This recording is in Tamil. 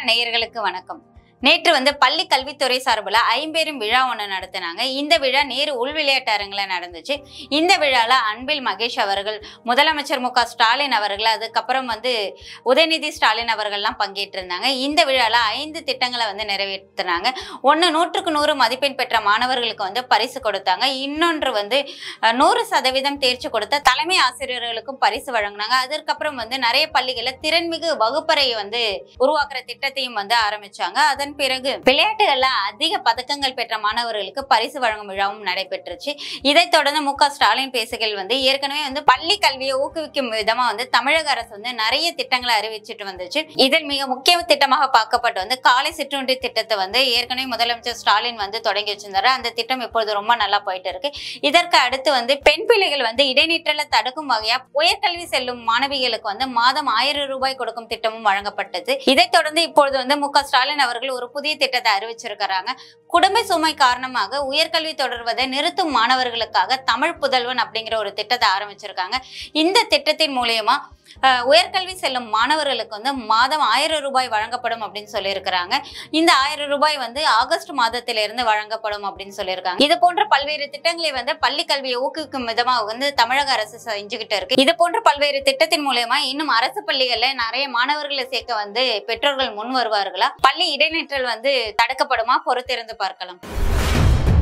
நேயர்களுக்கு வணக்கம் நேற்று வந்து பள்ளி கல்வித்துறை சார்பில் ஐம்பெரும் விழா ஒன்று நடத்தினாங்க இந்த விழா நேரு உள் விளையாட்டு அரங்கில் நடந்துச்சு இந்த விழாவில் அன்பில் மகேஷ் அவர்கள் முதலமைச்சர் மு க ஸ்டாலின் அவர்கள் அதுக்கப்புறம் வந்து உதயநிதி ஸ்டாலின் அவர்கள்லாம் பங்கேற்றிருந்தாங்க இந்த விழாவில் ஐந்து திட்டங்களை வந்து நிறைவேற்றினாங்க ஒன்று நூற்றுக்கு நூறு மதிப்பெண் பெற்ற மாணவர்களுக்கு வந்து பரிசு கொடுத்தாங்க இன்னொன்று வந்து அஹ், நூறு சதவீதம் தேர்ச்சி கொடுத்த தலைமை ஆசிரியர்களுக்கும் பரிசு வழங்கினாங்க அதற்கப்புறம் வந்து நிறைய பள்ளிகளில் திறன்மிகு வகுப்பறையை வந்து உருவாக்குற திட்டத்தையும் வந்து ஆரம்பிச்சாங்க அதன் பிறகு விளையாட்டுகள்ல அதிக பதக்கங்கள் பெற்ற மாணவர்களுக்கு பரிசு வழங்கும் விழாவும் நடைபெற்றுச்சு இதைத் தொடர்ந்து மு க ஸ்டாலின் பேசுகையில் வந்து ஏற்கனவே வந்து பள்ளி கல்வியை ஊக்குவிக்கும் விதமா வந்து தமிழக அரசு வந்து நிறைய திட்டங்களை அறிவிச்சிட்டு வந்துச்சு இதில் மிக முக்கிய திட்டமாக பார்க்கப்பட்டு வந்து காலை சிற்றுண்டி திட்டத்தை வந்து ஏற்கனவே முதலமைச்சர் ஸ்டாலின் வந்து தொடங்கி வச்சிருந்தாரு அந்த திட்டம் இப்பொழுது ரொம்ப நல்லா போயிட்டு இருக்கு இதற்கு அடுத்து வந்து பெண் பிள்ளைகள் வந்து இடைநிற்றலை தடுக்கும் வகையா உயர்கல்வி செல்லும் மாணவிகளுக்கு வந்து மாதம் ஆயிரம் ரூபாய் கொடுக்கும் திட்டமும் வழங்கப்பட்டது இதைத் தொடர்ந்து இப்பொழுது வந்து மு க ஸ்டாலின் அவர்கள் ஒரு புதிய திட்டத்தை அறிவிச்சிருக்கிறாங்க குடும்ப சுமை காரணமாக உயர்கல்வி தொடர்வதை நிறுத்தும் மாணவர்களுக்காக தமிழ் புதல்வன் அப்படிங்கிற ஒரு திட்டத்தை ஆரம்பிச்சிருக்காங்க இந்த திட்டத்தின் மூலியமா அஹ், உயர்கல்வி செல்லும் மாணவர்களுக்கு வந்து மாதம் ஆயிரம் ரூபாய் வழங்கப்படும் அப்படின்னு சொல்லியிருக்கிறாங்க இந்த ஆயிரம் ரூபாய் வந்து ஆகஸ்ட் மாதத்திலிருந்து வழங்கப்படும் அப்படின்னு சொல்லியிருக்காங்க இது போன்ற பல்வேறு திட்டங்களை வந்து பள்ளி கல்வியை ஊக்குவிக்கும் விதமா வந்து தமிழக அரசு செஞ்சுக்கிட்டு இருக்கு இது போன்ற பல்வேறு திட்டத்தின் மூலயமா இன்னும் அரசு பள்ளிகள்ல நிறைய மாணவர்களை சேர்க்க வந்து பெற்றோர்கள் முன் வருவார்களா பள்ளி இடைநிற்றல் வந்து தடுக்கப்படுமா பொறுத்திருந்து பார்க்கலாம்